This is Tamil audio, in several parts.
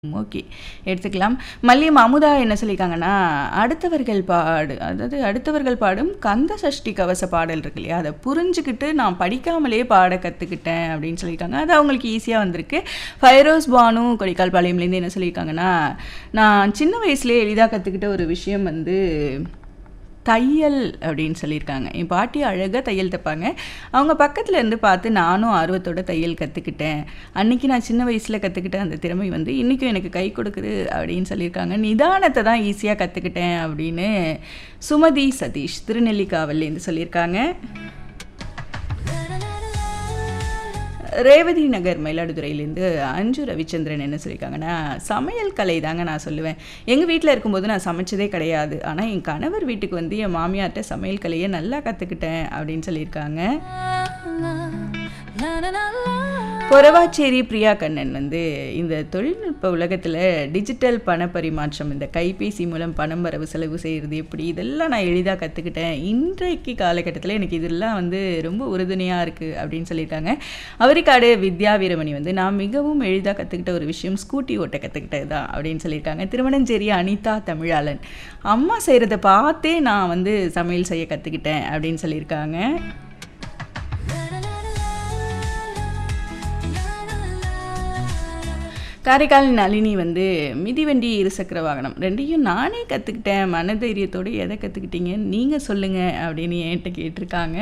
ஓகே. எடுத்துக்கலாம். மல்லியம் அமுதா என்ன சொல்லியிருக்காங்கன்னா, அடுத்தவர்கள் பாடு அதாவது அடுத்தவர்கள் பாடும் கந்த சஷ்டி கவச பாடல் இருக்கு இல்லையா? அத புரிஞ்சுகிட்டு நான் படிக்காமலே பாட கத்துக்கிட்டேன் அப்படின்னு சொல்லியிருக்காங்க. அது அவங்களுக்கு ஈஸியா வந்திருக்கு. ஃபைரோஸ் பானு கொடிக்கால்பாளையம்லேருந்து என்ன சொல்லியிருக்காங்கன்னா, நான் சின்ன வயசுலயே எளிதா கத்துக்கிட்ட ஒரு விஷயம் வந்து தையல் அப்படின்னு சொல்லியிருக்காங்க. என் பாட்டி அழகா தையல் தைப்பாங்க. அவங்க பக்கத்துல இருந்து பார்த்து நானும் ஆர்வத்தோட தையல் கத்துக்கிட்டேன். அன்னைக்கு நான் சின்ன வயசுல கத்துக்கிட்ட அந்த திறமை வந்து இன்னைக்கும் எனக்கு கை கொடுக்குது அப்படின்னு சொல்லியிருக்காங்க. நிதானத்த தான் ஈஸியா கத்துக்கிட்டேன் அப்படின்னு சுமதி சதீஷ் திருநெல்லிக்காவல்லேருந்து சொல்லியிருக்காங்க. ரேவதி நகர் மயிலாடுதுறையிலேருந்து அஞ்சு ரவிச்சந்திரன் என்ன சொல்லியிருக்காங்கன்னா, சமையல் கலை தாங்க நான் சொல்லுவேன். எங்க வீட்ல இருக்கும்போது நான் சமைச்சதே கிடையாது. ஆனா என் கணவர் வீட்டுக்கு வந்து என் மாமியார்ட்ட சமையல் கலைய நல்லா கத்துக்கிட்டேன் அப்படின்னு சொல்லியிருக்காங்க. பொறவாச்சேரி பிரியா கண்ணன் வந்து இந்த தொழில்நுட்ப உலகத்துல டிஜிட்டல் பண பரிமாற்றம், இந்த கைபேசி மூலம் பணம் வரவு செலவு செய்றது எப்படி இதெல்லாம் நான் எளிதா கத்துக்கிட்டேன். இன்றைக்கு காலகட்டத்துல எனக்கு இதெல்லாம் வந்து ரொம்ப உறுதுணையா இருக்கு அப்படின்னு சொல்லியிருக்காங்க. அவரிக்காடு வித்யா வீரமணி வந்து நான் மிகவும் எளிதா கத்துக்கிட்ட ஒரு விஷயம் ஸ்கூட்டி ஓட்ட கத்துக்கிட்டது தான் அப்படின்னு சொல்லியிருக்காங்க. திருவனஞ்சேரி அனிதா தமிழாளன். அம்மா செய்றத பார்த்தே நான் வந்து சமையல் செய்ய கத்துக்கிட்டேன் அப்படின்னு சொல்லியிருக்காங்க. காரைக்கால் நளினி வந்து மிதிவண்டி, இருசக்கர வாகனம் 2யும் நானே கத்துக்கிட்டேன். மனதைரியத்தோட எத கத்துக்கிட்டீங்கன்னு நீங்க சொல்லுங்க அப்படின்னு என்ட்ட கேட்டிருக்காங்க.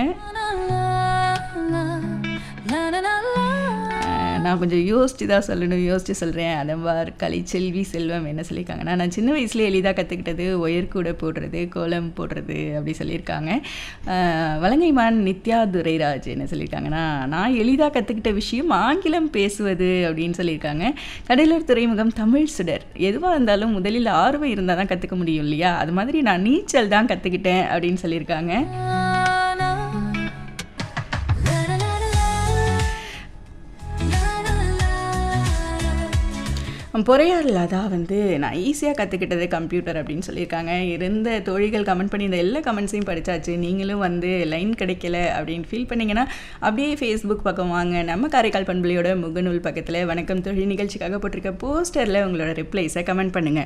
அ நான் கொஞ்சம் யோசிச்சு தான் சொல்லணும். யோசிச்சு சொல்றேன். அதம்பார் கலைச்செல்வி செல்வம் என்ன சொல்லியிருக்காங்கன்னா, நான் சின்ன வயசுலயே எளிதா கத்துக்கிட்டது ஒயர் கூடை போடுறது, கோலம் போடுறது அப்படி சொல்லியிருக்காங்க. அ வலங்கைமான் நித்யா துரைராஜ் என்ன சொல்லியிருக்காங்கன்னா, நான் எளிதா கத்துக்கிட்ட விஷயம் ஆங்கிலம் பேசுவது அப்படின்னு சொல்லியிருக்காங்க. கடலூர் துறைமுகம் தமிழ் சுடர். எதுவா இருந்தாலும் முதலில் ஆர்வம் இருந்தா தான் கத்துக்க முடியும் இல்லையா? அது மாதிரி நான் நீச்சல் தான் கத்துக்கிட்டேன் அப்படின்னு சொல்லியிருக்காங்க. பொறையார் லதா வந்து நான் ஈஸியா கத்துக்கிட்டது கம்ப்யூட்டர் அப்படின்னு சொல்லியிருக்காங்க. இருந்த தோழிகள் கமெண்ட் பண்ணியிருந்த எல்லா கமெண்ட்ஸையும் படிச்சாச்சு. நீங்களும் வந்து லைன் கிடைக்கல அப்படின்னு ஃபீல் பண்ணீங்கன்னா, அப்படியே Facebook பக்கம் வாங்க. நம்ம காரைக்கால் பண்பலையோட முகநூல் பக்கத்துல வணக்கம் தோழி நிகழ்ச்சிக்காக போட்டிருக்க போஸ்டர்ல உங்களோட ரிப்ளைஸ கமெண்ட் பண்ணுங்க.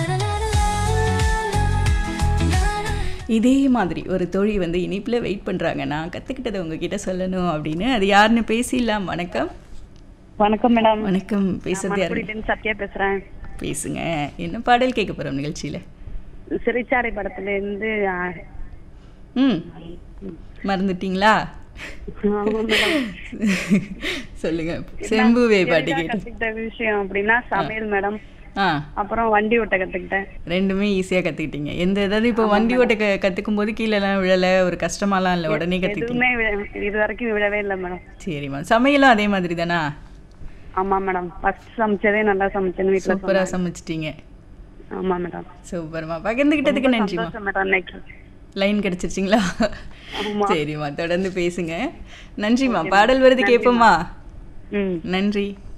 இதே மாதிரி ஒரு தோழி வந்து இணைப்புல வெயிட் பண்றாங்க. நான் கத்துக்கிட்டத உங்ககிட்ட சொல்லணும் அப்படின்னு. அது யாருன்னு பேசிடலாம். வணக்கம். வணக்கம் மேடம். வணக்கம். நான் பேசுறது யாரு? மணக்குடியிலேருந்து சத்யா பேசுறேன். பேசுங்க. என்ன பாடல் கேட்க போறோம் நிகழ்ச்சியில? சிறைச்சாலை படத்துல இருந்து அ, ம். மறந்துட்டீங்களா? ஆமா மேடம். சொல்லுங்க. செம்புவே பாட்டு எளிதா கேட்டு. கத்துக்கிட்ட விஷயம் அப்படின்னா சமையல் மேடம். ஆ. அப்புறம் வண்டி ஓட்ட கத்துக்கிட்டேன். 2மே ஈஸியா கத்துக்கிட்டீங்க. எந்த ஏதாவது இப்போ வண்டி ஓட்ட க கத்துக்கும்போது கீழலாம் விழல, ஒரு கஷ்டமாலாம் இல்ல. உடனே கத்துக்கிட்டீங்க. எதுவுமே விழ- இது வரைக்கும் விழவே இல்லை மேடம். சரிம்மா. சமையலும் அதே மாதிரி தானா? ஆமா மேடம். ஃபர்ஸ்ட் சமைச்சதே நல்லா சமைச்சேன்னு வீட்டுல சூப்பரா சொன்னாங்க. சமைச்சிட்டீங்க. ஆமா மேடம். சூப்பர்மா. பகிர்ந்துகிட்டதுக்கு ரொம்ப நன்றிம்மா. சந்தோஷம் மேடம் இன்னைக்கு. லைன் கிடைச்சிருச்சுங்களா? ஆமா. சரிம்மா. தொடர்ந்து பேசுங்க. நன்றிம்மா. பாடல் வருது கேட்போமா? ம். நன்றி.